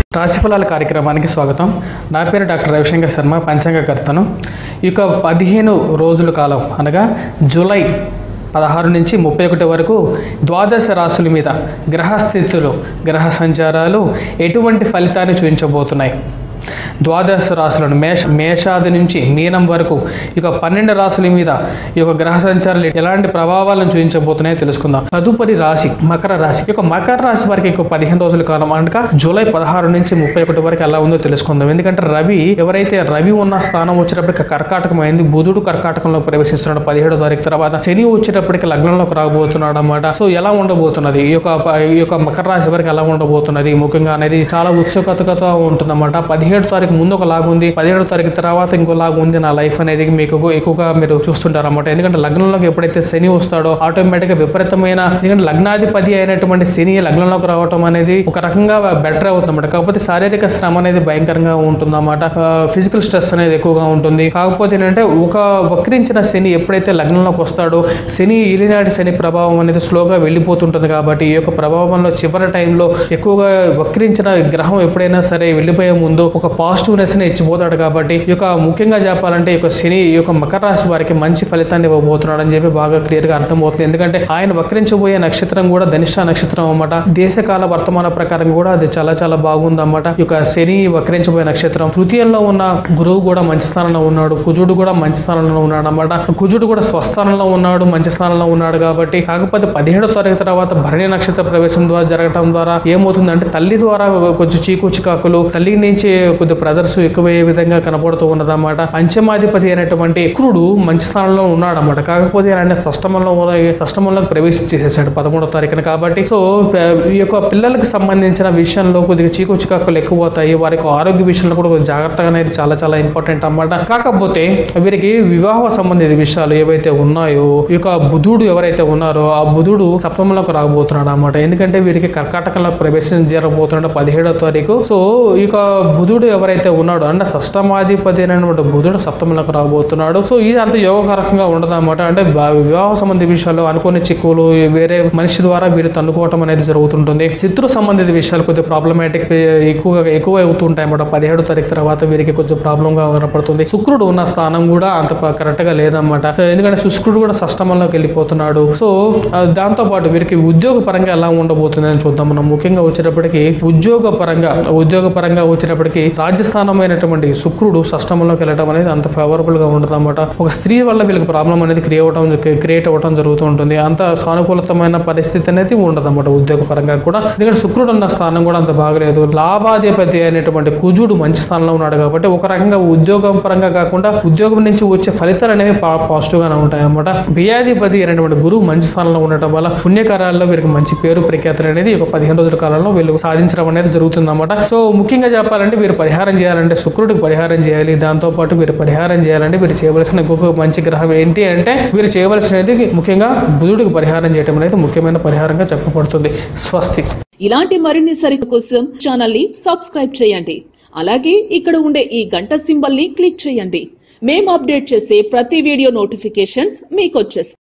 రాశిఫలాల కార్యక్రమానికి స్వాగతం నా పేరు డాక్టర్ రవిశంకర్ శర్మ పంచాంగకర్తను ఈ యొక్క పదిహేను రోజుల కాలం అనగా జూలై పదహారు నుంచి ముప్పై ఒకటి వరకు ద్వాదశ రాశుల మీద గ్రహస్థితులు గ్రహ సంచారాలు ఎటువంటి ఫలితాన్ని చూపించబోతున్నాయి ద్వాదశ రాశులను మేష మేషాది నుంచి మీనం వరకు ఇక పన్నెండు రాశుల మీద ఈ యొక్క గ్రహ సంచారాలు ఎలాంటి ప్రభావాలను చూపించబోతున్నాయో తెలుసుకుందాం తదుపరి రాశి మకర రాశి ఈ యొక్క మకర రాశి వారికి ఇంకో పదిహేను రోజుల కాలం అనగా జూలై పదహారు నుంచి ముప్పై ఒకటి వరకు ఎలా ఉందో తెలుసుకుందాం ఎందుకంటే రవి ఎవరైతే రవి ఉన్న స్థానం వచ్చేటప్పటికి కర్కాటకం అయింది బుధుడు కర్కాటకంలో ప్రవేశిస్తున్నాడు పదిహేడో తారీఖు తర్వాత శని వచ్చేటప్పటికి లగ్నంలోకి రాబోతున్నాడు అనమాట సో ఎలా ఉండబోతున్నది ఈ యొక్క ఈ యొక్క మకర రాశి వారికి ఎలా ఉండబోతున్నది ముఖ్యంగా అనేది చాలా ఉత్సుకతగా ఉంటుందన్నమాట పదిహేడు తారీఖు ముందు ఒక లాగా ఉంది పదిహేడు తారీఖు తర్వాత ఇంకో లాగా ఉంది నా లైఫ్ అనేది మీకు ఎక్కువగా మీరు చూస్తుంటారు అనమాట ఎందుకంటే లగ్నంలోకి ఎప్పుడైతే శని వస్తాడో ఆటోమేటిక్గా విపరీతమైన ఎందుకంటే లగ్నాధిపతి అయినటువంటి శని లగ్నంలోకి రావటం అనేది ఒక రకంగా బెటర్ అవుతుంది అన్నమాట కాకపోతే శారీరక శ్రమ అనేది భయంకరంగా ఉంటుంది అన్నమాట ఫిజికల్ స్ట్రెస్ అనేది ఎక్కువగా ఉంటుంది కాకపోతే ఏంటంటే ఒక వక్రించిన శని ఎప్పుడైతే లగ్నంలోకి వస్తాడో శని ఈలినాటి శని ప్రభావం అనేది స్లోగా వెళ్ళిపోతుంటుంది కాబట్టి ఈ యొక్క ప్రభావంలో చివరి టైంలో ఎక్కువగా వక్రించిన గ్రహం ఎప్పుడైనా సరే వెళ్ళిపోయే ముందు ఒక పాజిటివ్నెస్ ని ఇచ్చిపోతాడు కాబట్టి ఈ యొక్క ముఖ్యంగా చెప్పాలంటే ఈ యొక్క శని ఈ యొక్క మకర రాశి వారికి మంచి ఫలితాన్ని ఇవ్వబోతున్నాడు అని చెప్పి బాగా క్లియర్ గా అర్థమవుతుంది ఎందుకంటే ఆయన వక్రించబోయే నక్షత్రం కూడా ధనిష్ట నక్షత్రం అన్నమాట దేశకాల వర్తమాన ప్రకారం కూడా అది చాలా చాలా బాగుంది అన్నమాట ఈ యొక్క శని వక్రించబోయే నక్షత్రం తృతీయంలో ఉన్న గురువు కూడా మంచి స్థానంలో ఉన్నాడు కుజుడు కూడా మంచి స్థానంలో ఉన్నాడు అన్నమాట కుజుడు కూడా స్వస్థానంలో ఉన్నాడు మంచి స్థానంలో ఉన్నాడు కాబట్టి కాకపోతే పదిహేడో తారీఖు తర్వాత భరణి నక్షత్ర ప్రవేశం ద్వారా జరగటం ద్వారా ఏమవుతుందంటే తల్లి ద్వారా కొంచెం చీకు చికాకులు తల్లి నుంచి కొద్ది ప్రెజర్స్ ఎక్కువయ్యే విధంగా కనపడుతూ ఉన్నదన్నమాట పంచమాధిపతి అయినటువంటి శుక్రుడు మంచి స్థానంలో ఉన్నాడన్నమాట కాకపోతే ఆయన షష్టమంలో షష్టమంలోకి ప్రవేశించేసేసాడు పదమూడో తారీఖున కాబట్టి సో ప- ఈ యొక్క పిల్లలకు సంబంధించిన విషయంలో కొద్దిగా చీకు చికాకులు ఎక్కువ అవుతాయి వారికి ఆరోగ్య విషయంలో కూడా కొద్దిగా జాగ్రత్తగా అనేది చాలా చాలా ఇంపార్టెంట్ అన్నమాట కాకపోతే వీరికి వివాహ సంబంధిత విషయాలు ఏవైతే ఉన్నాయో ఈ యొక్క బుధుడు ఎవరైతే ఉన్నారో ఆ బుధుడు సప్తమంలోకి రాబోతున్నాడు అన్నమాట ఎందుకంటే వీరికి కర్కాటకంలో ప్రవేశం జరగబోతున్నాడు పదిహేడో తారీఖు సో ఈ యొక్క బుధుడు ఎవరైతే ఉన్నాడో అంటే షష్టమాధిపతి అయినటువంటి బుధుడు సప్తమంలోకి రాబోతున్నాడు సో ఇది అంత యోగకరంగా ఉండదు అనమాట అంటే బా- వివాహ సంబంధ విషయాలు అనుకోని చిక్కులు వేరే మనిషి ద్వారా వీరు తన్నుకోవటం అనేది జరుగుతుంటుంది శత్రు సంబంధిత విషయాలు కొద్దిగా ప్రాబ్లమాటిక్ ఎక్కువగా ఎక్కువ అవుతుంటాయి అన్నమాట పదిహేడు తారీఖు తర్వాత వీరికి కొంచెం ప్రాబ్లం గా కనపడుతుంది శుక్రుడు ఉన్న స్థానం కూడా అంత కరెక్ట్ గా లేదన్నమాట సో ఎందుకంటే శుక్రుడు కూడా షష్టమంలోకి వెళ్ళిపోతున్నాడు సో ఆ, దాంతో పాటు వీరికి ఉద్యోగ పరంగా ఎలా ఉండబోతుంది అని చూద్దాం మనం ముఖ్యంగా వచ్చేటప్పటికి ఉద్యోగ పరంగా ఉద్యోగ పరంగా వచ్చేటప్పటికి రాజ్యస్థానమైనటువంటి శుక్రుడు షష్టమంలోకి వెళ్ళడం అనేది అంత ఫేవరబుల్ గా ఉండదు అనమాట ఒక స్త్రీ వల్ల వీళ్ళకి ప్రాబ్లం అనేది క్రియేట్ అవడం క్రియేట్ అవ్వడం జరుగుతూ ఉంటుంది అంత సానుకూలతమైన పరిస్థితి అనేది ఉండదు అనమాట ఉద్యోగ పరంగా కూడా ఎందుకంటే శుక్రుడు ఉన్న స్థానం కూడా అంత బాగలేదు లాభాధిపతి అయినటువంటి కుజుడు మంచి స్థానంలో ఉన్నాడు కాబట్టి ఒక రకంగా ఉద్యోగం పరంగా కాకుండా ఉద్యోగం నుంచి వచ్చే ఫలితాలు అనేవి పాజిటివ్ గానే ఉంటాయి అనమాట వ్యయాధిపతి అయినటువంటి గురువు మంచి స్థానంలో ఉండటం వల్ల పుణ్యకార్యాల్లో వీరికి మంచి పేరు ప్రఖ్యాతులు అనేది ఒక పదిహేను రోజుల కాలంలో వీళ్ళు సాధించడం అనేది జరుగుతుంది అనమాట సో ముఖ్యంగా చెప్పాలంటే వీరు పరిహారం చేయాలంటే శుక్రుడికి పరిహారం చేయాలి దాంతో పాటు వీరు పరిహారం చేయాలంటే వీరు చేయవలసిన ఇంకొక మంచి గ్రహం ఏంటి అంటే వీరు చేయవలసినది ముఖ్యంగా బుధుడికి పరిహారం చేయడం అనేది ముఖ్యమైన పరిహారంగా చెప్పబడుతుంది స్వస్తి ఇలాంటి మరిన్ని సరిత కోసం ఛానల్ ని సబ్స్క్రైబ్ చేయండి అలాగే ఇక్కడ ఉండే ఈ గంట సింబల్ ని క్లిక్ చేయండి మేము అప్డేట్ చేసే ప్రతి వీడియో నోటిఫికేషన్స్ మీకు వచ్చేస్తాయి